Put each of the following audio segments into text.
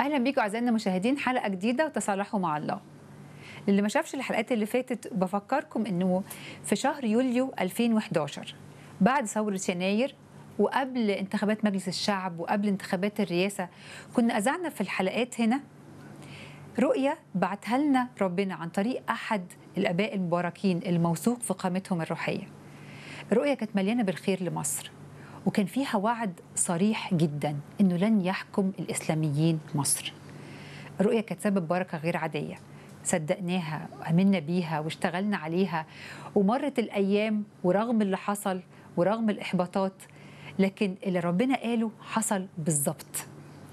اهلا بيكم اعزائنا المشاهدين حلقه جديده وتصالحوا مع الله للي ما شافش الحلقات اللي فاتت بفكركم انه في شهر يوليو 2011 بعد ثوره يناير وقبل انتخابات مجلس الشعب وقبل انتخابات الرئاسه كنا اذعنا في الحلقات هنا رؤيه بعتها لنا ربنا عن طريق احد الاباء المباركين الموثوق في قامتهم الروحيه الرؤيه كانت مليانه بالخير لمصر وكان فيها وعد صريح جدا انه لن يحكم الاسلاميين مصر الرؤيه كانت سبب بركه غير عاديه صدقناها وامنا بيها واشتغلنا عليها ومرت الايام ورغم اللي حصل ورغم الاحباطات لكن اللي ربنا قاله حصل بالظبط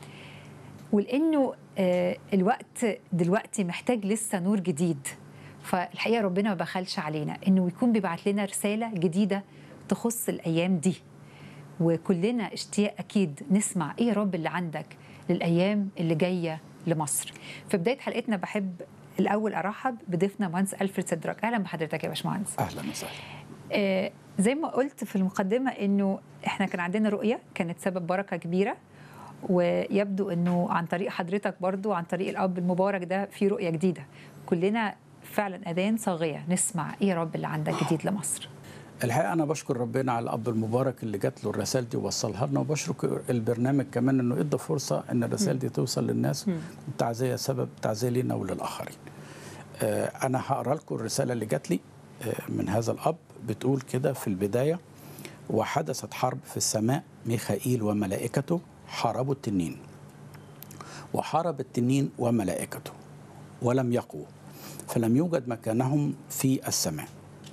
ولانه آه، الوقت دلوقتي محتاج لسه نور جديد فالحقيقه ربنا ما بخلش علينا انه يكون بيبعت لنا رساله جديده تخص الايام دي وكلنا اشتياق اكيد نسمع ايه يا رب اللي عندك للايام اللي جايه لمصر في بدايه حلقتنا بحب الاول ارحب بضيفنا مهندس الفريد سدراك اهلا بحضرتك يا باشمهندس اهلا وسهلا آه، زي ما قلت في المقدمة إنه إحنا كان عندنا رؤية كانت سبب بركة كبيرة ويبدو إنه عن طريق حضرتك برضو عن طريق الأب المبارك ده في رؤية جديدة كلنا فعلا أذان صاغية نسمع إيه يا رب اللي عندك جديد لمصر الحقيقه انا بشكر ربنا على الاب المبارك اللي جات له الرسائل دي ووصلها لنا وبشكر البرنامج كمان انه ادى فرصه ان الرسائل دي توصل للناس والتعزيه سبب تعزيه لنا وللاخرين آه، انا هقرا لكم الرساله اللي جات لي آه، من هذا الاب بتقول كده في البدايه وحدثت حرب في السماء ميخائيل وملائكته حاربوا التنين وحارب التنين وملائكته ولم يقووا فلم يوجد مكانهم في السماء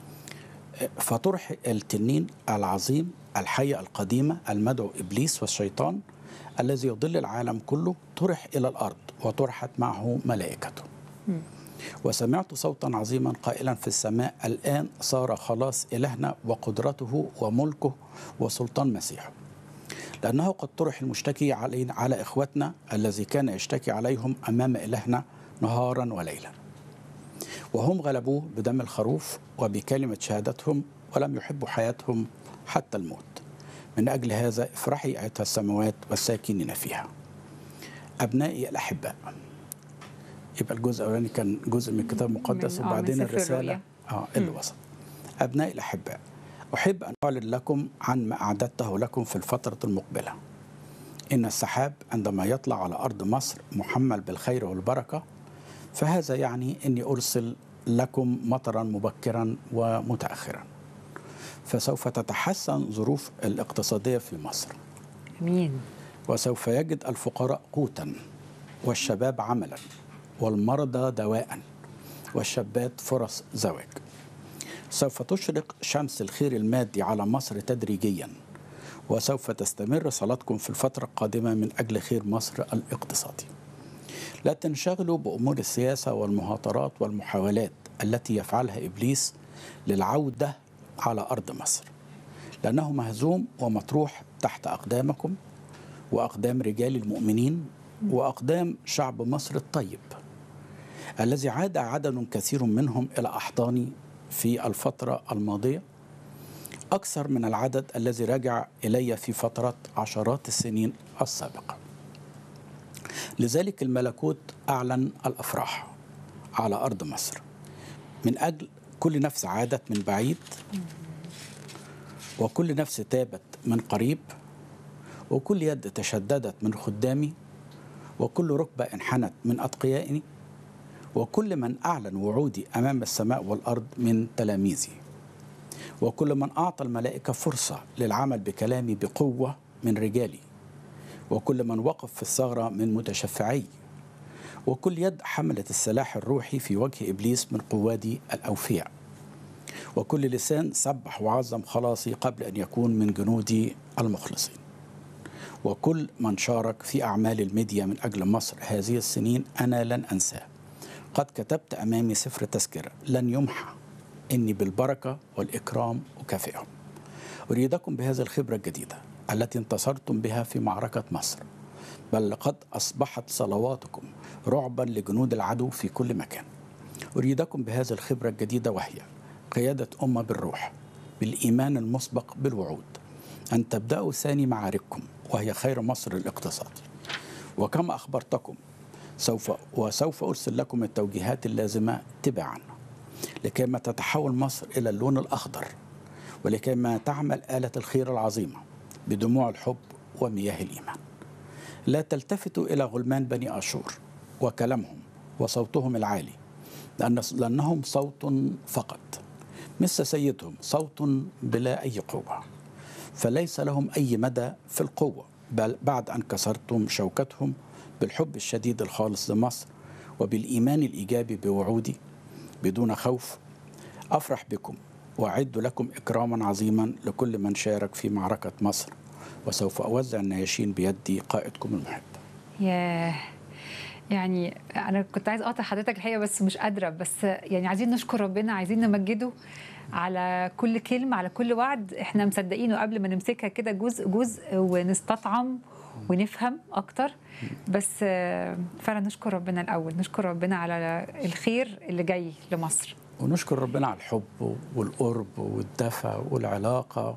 فطرح التنين العظيم الحية القديمة المدعو إبليس والشيطان الذي يضل العالم كله طرح إلى الأرض وطرحت معه ملائكته وسمعت صوتا عظيما قائلا في السماء الآن صار خلاص إلهنا وقدرته وملكه وسلطان مسيحه لأنه قد طرح المشتكي علينا على إخوتنا الذي كان يشتكي عليهم أمام إلهنا نهارا وليلا وهم غلبوه بدم الخروف وبكلمة شهادتهم ولم يحبوا حياتهم حتى الموت من أجل هذا افرحي أيتها السماوات والساكنين فيها أبنائي الأحباء يبقى الجزء الأولاني كان جزء من الكتاب المقدس من- آه، من وبعدين سفر الرسالة الرؤيا. اه اللي وصل أبنائي الأحباء أحب أن أعلن لكم عن ما أعددته لكم في الفترة المقبلة إن السحاب عندما يطلع على أرض مصر محمل بالخير والبركة فهذا يعني أني أرسل لكم مطرا مبكرا ومتأخرا فسوف تتحسن ظروف الاقتصادية في مصر أمين وسوف يجد الفقراء قوتا والشباب عملا والمرضى دواء والشابات فرص زواج سوف تشرق شمس الخير المادي على مصر تدريجيا وسوف تستمر صلاتكم في الفترة القادمة من أجل خير مصر الاقتصادي لا تنشغلوا بأمور السياسة والمهاترات والمحاولات التي يفعلها إبليس للعودة على أرض مصر لأنه مهزوم ومطروح تحت أقدامكم وأقدام رجال المؤمنين وأقدام شعب مصر الطيب الذي عاد عدد كثير منهم إلى أحضاني في الفترة الماضية أكثر من العدد الذي رجع إلي في فترة عشرات السنين السابقة لذلك الملكوت أعلن الأفراح على أرض مصر من أجل كل نفس عادت من بعيد وكل نفس تابت من قريب وكل يد تشددت من خدامي وكل ركبة انحنت من أتقيائي وكل من أعلن وعودي أمام السماء والأرض من تلاميذي وكل من أعطى الملائكة فرصة للعمل بكلامي بقوة من رجالي وكل من وقف في الثغرة من متشفعي وكل يد حملت السلاح الروحي في وجه إبليس من قوادي الأوفياء وكل لسان سبح وعظم خلاصي قبل أن يكون من جنودي المخلصين وكل من شارك في أعمال الميديا من أجل مصر هذه السنين أنا لن أنساه قد كتبت أمامي سفر تذكرة لن يمحى إني بالبركة والإكرام أكافئهم أريدكم بهذه الخبرة الجديدة التي انتصرتم بها في معركة مصر بل لقد أصبحت صلواتكم رعبا لجنود العدو في كل مكان أريدكم بهذه الخبرة الجديدة وهي قيادة أمة بالروح بالإيمان المسبق بالوعود أن تبدأوا ثاني معارككم وهي خير مصر الاقتصادي وكما أخبرتكم سوف وسوف ارسل لكم التوجيهات اللازمه تبعا لكيما تتحول مصر الى اللون الاخضر ولكيما تعمل آلة الخير العظيمة بدموع الحب ومياه الإيمان لا تلتفتوا إلى غلمان بني أشور وكلامهم وصوتهم العالي لأن لأنهم صوت فقط مثل سيدهم صوت بلا أي قوة فليس لهم أي مدى في القوة بل بعد أن كسرتم شوكتهم بالحب الشديد الخالص لمصر وبالإيمان الإيجابي بوعودي بدون خوف أفرح بكم وأعد لكم إكراما عظيما لكل من شارك في معركة مصر وسوف أوزع النياشين بيدي قائدكم المحب ياه يعني انا كنت عايز اقاطع حضرتك الحقيقه بس مش قادره بس يعني عايزين نشكر ربنا عايزين نمجده على كل كلمه على كل وعد احنا مصدقينه قبل ما نمسكها كده جزء جزء ونستطعم ونفهم اكتر بس فعلا نشكر ربنا الاول نشكر ربنا على الخير اللي جاي لمصر ونشكر ربنا على الحب والقرب والدفى والعلاقة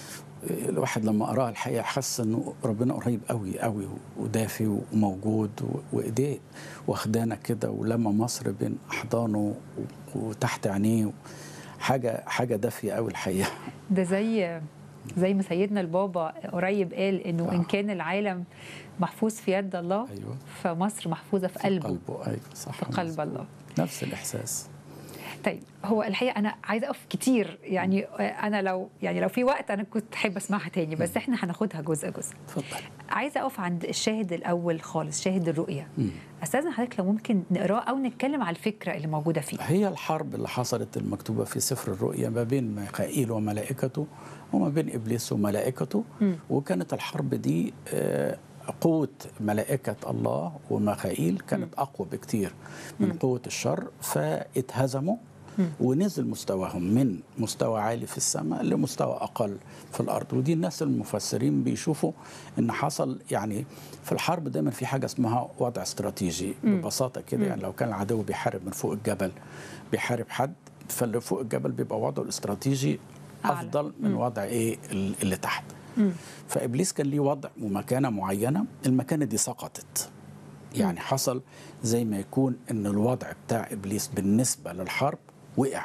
الواحد لما قراها الحقيقة حس انه ربنا قريب قوي قوي ودافي وموجود وايديه واخدانا كده ولما مصر بين احضانه وتحت عينيه حاجة حاجة دافية قوي الحقيقة ده زي زي ما سيدنا البابا قريب قال انه آه. ان كان العالم محفوظ في يد الله أيوة. فمصر محفوظه في قلبه قلبه أيوة صح في قلب الله نفس الإحساس طيب هو الحقيقه انا عايزه اقف كتير يعني انا لو يعني لو في وقت انا كنت احب اسمعها تاني بس احنا هناخدها جزء جزء اتفضل عايزه اقف عند الشاهد الاول خالص شاهد الرؤيه مم. استاذن حضرتك لو ممكن نقراه او نتكلم على الفكره اللي موجوده فيه هي الحرب اللي حصلت المكتوبة في سفر الرؤيا ما بين ميخائيل وملائكته وما بين إبليس وملائكته مم. وكانت الحرب دي آه، قوة ملائكة الله وميخائيل كانت أقوى بكتير من قوة الشر فاتهزموا ونزل مستواهم من مستوى عالي في السماء لمستوى أقل في الأرض ودي الناس المفسرين بيشوفوا إن حصل يعني في الحرب دايما في حاجة اسمها وضع استراتيجي ببساطة كده يعني لو كان العدو بيحارب من فوق الجبل بيحارب حد فاللي فوق الجبل بيبقى وضعه الاستراتيجي أعلى. أفضل من وضع إيه اللي تحت فابليس كان ليه وضع ومكانه معينه المكانه دي سقطت يعني حصل زي ما يكون ان الوضع بتاع ابليس بالنسبه للحرب وقع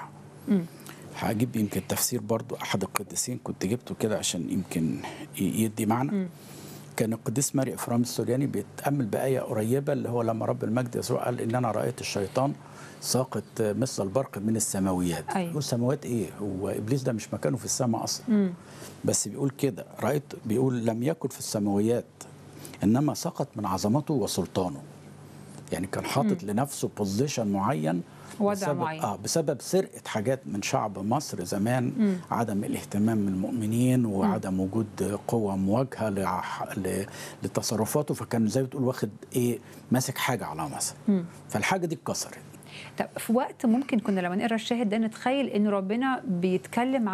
هجيب يمكن تفسير برضو احد القديسين كنت جبته كده عشان يمكن ي- يدي معنى كان القديس ماري افرام السورياني بيتامل بايه قريبه اللي هو لما رب المجد يسوع قال ان انا رايت الشيطان ساقط مثل البرق من السماويات أيوة. يقول سماوات ايه هو ابليس ده مش مكانه في السماء اصلا بس بيقول كده رايت بيقول لم يكن في السماويات انما سقط من عظمته وسلطانه يعني كان حاطط لنفسه بوزيشن معين وضع بسبب معين. اه بسبب سرقه حاجات من شعب مصر زمان عدم الاهتمام من المؤمنين وعدم وجود قوه مواجهه لع- ل- لتصرفاته فكان زي ما بتقول واخد ايه ماسك حاجه على مصر فالحاجه دي اتكسرت طب في وقت ممكن كنا لما نقرا الشاهد ده نتخيل ان ربنا بيتكلم